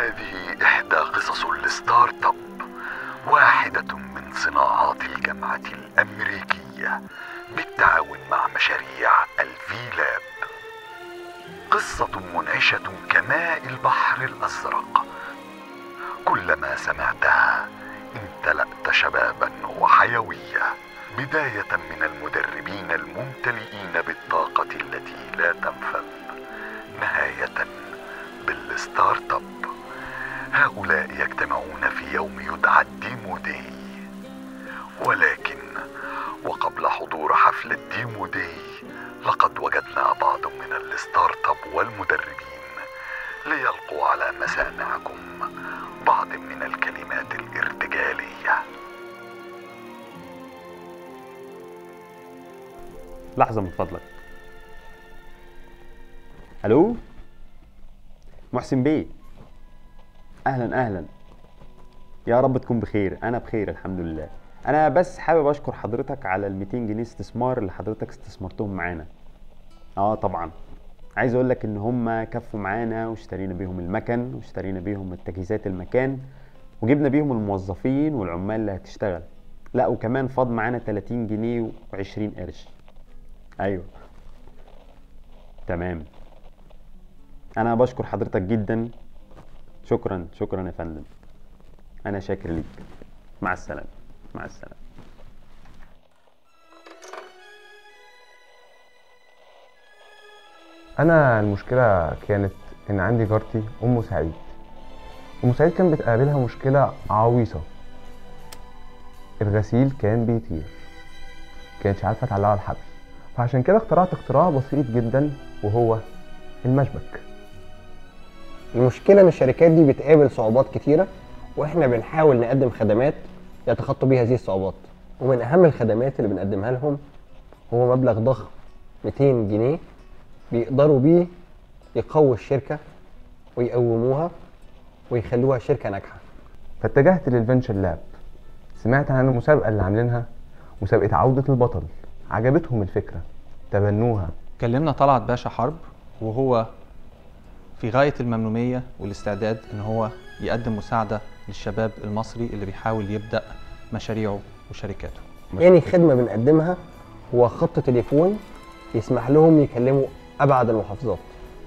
هذه إحدى قصص الستارت اب واحدة من صناعات الجامعة الأمريكية بالتعاون مع مشاريع الفي لاب قصة منعشة كماء البحر الأزرق كلما سمعتها امتلأت شبابا وحيوية بداية من المدربين الممتلئين بالطاقة التي لا تنفذ نهاية بالستارت اب هؤلاء يجتمعون في يوم يدعى الديمو داي ولكن وقبل حضور حفل الديمو داي لقد وجدنا بعض من الستارت اب والمدربين ليلقوا على مسامعكم بعض من الكلمات الارتجاليه لحظة من فضلك ألو محسن بيه أهلا أهلا يا رب تكون بخير أنا بخير الحمد لله أنا بس حابب أشكر حضرتك على ال 200 جنيه استثمار اللي حضرتك استثمرتهم معانا اه طبعا عايز اقول لك ان هم كفوا معانا واشترينا بيهم المكن واشترينا بيهم التجهيزات المكان وجبنا بيهم الموظفين والعمال اللي هتشتغل لا وكمان فاض معانا 30 جنيه و20 قرش ايوه تمام انا بشكر حضرتك جدا شكرا شكرا يا فندم انا شاكر ليك مع السلامه مع السلامه انا المشكله كانت ان عندي جارتي ام سعيد ام سعيد كان بتقابلها مشكله عويصه الغسيل كان بيطير كانتش عارفه تعلقه على الحبل فعشان كده اخترعت اختراع بسيط جدا وهو المشبك المشكله ان الشركات دي بتقابل صعوبات كتيره واحنا بنحاول نقدم خدمات يتخطوا بيها هذه الصعوبات ومن اهم الخدمات اللي بنقدمها لهم هو مبلغ ضخم 200 جنيه بيقدروا بيه يقووا الشركه ويقوموها ويخلوها شركه ناجحه فاتجهت للفينشر لاب سمعت عن المسابقه اللي عاملينها مسابقه عوده البطل عجبتهم الفكره تبنوها كلمنا طلعت باشا حرب وهو في غاية الممنومية والاستعداد إن هو يقدم مساعدة للشباب المصري اللي بيحاول يبدأ مشاريعه وشركاته يعني خدمه بنقدمها هو خط تليفون يسمح لهم يكلموا ابعد المحافظات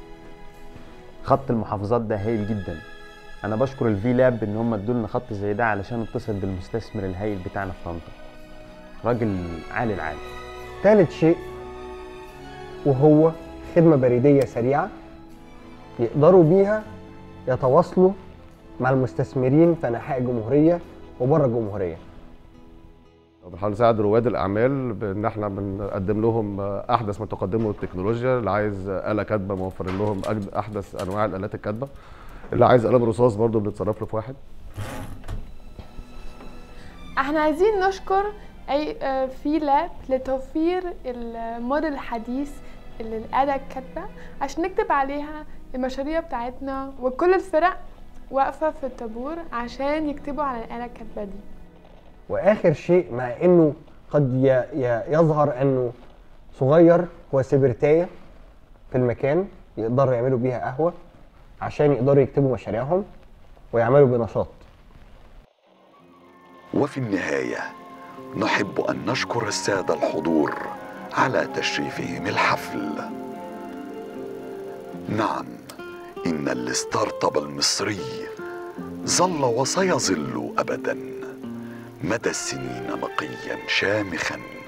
خط المحافظات ده هايل جدا انا بشكر الفي لاب ان هم ادولنا خط زي ده علشان اتصل بالمستثمر الهايل بتاعنا في طنطا راجل عالي العالي ثالث شيء وهو خدمه بريديه سريعه يقدروا بيها يتواصلوا مع المستثمرين في انحاء الجمهوريه وبره الجمهوريه بنحاول نساعد رواد الاعمال بان احنا بنقدم لهم احدث ما تقدمه التكنولوجيا اللي عايز اله كاتبه موفرين لهم أجد- احدث انواع الالات الكاتبه اللي عايز قلم رصاص برضه بنتصرف له في واحد احنا عايزين نشكر اي آه، في لاب لتوفير الموديل الحديث اللي الآلة الكاتبة عشان نكتب عليها المشاريع بتاعتنا وكل الفرق واقفة في الطابور عشان يكتبوا على الآلة الكاتبة دي واخر شيء مع انه قد ي- ي- يظهر انه صغير هو سبرتايه في المكان يقدروا يعملوا بيها قهوه عشان يقدروا يكتبوا مشاريعهم ويعملوا بنشاط وفي النهايه نحب ان نشكر الساده الحضور على تشريفهم الحفل نعم ان الستارت اب المصري ظل وسيظل ابدا مدى السنين نقيا شامخا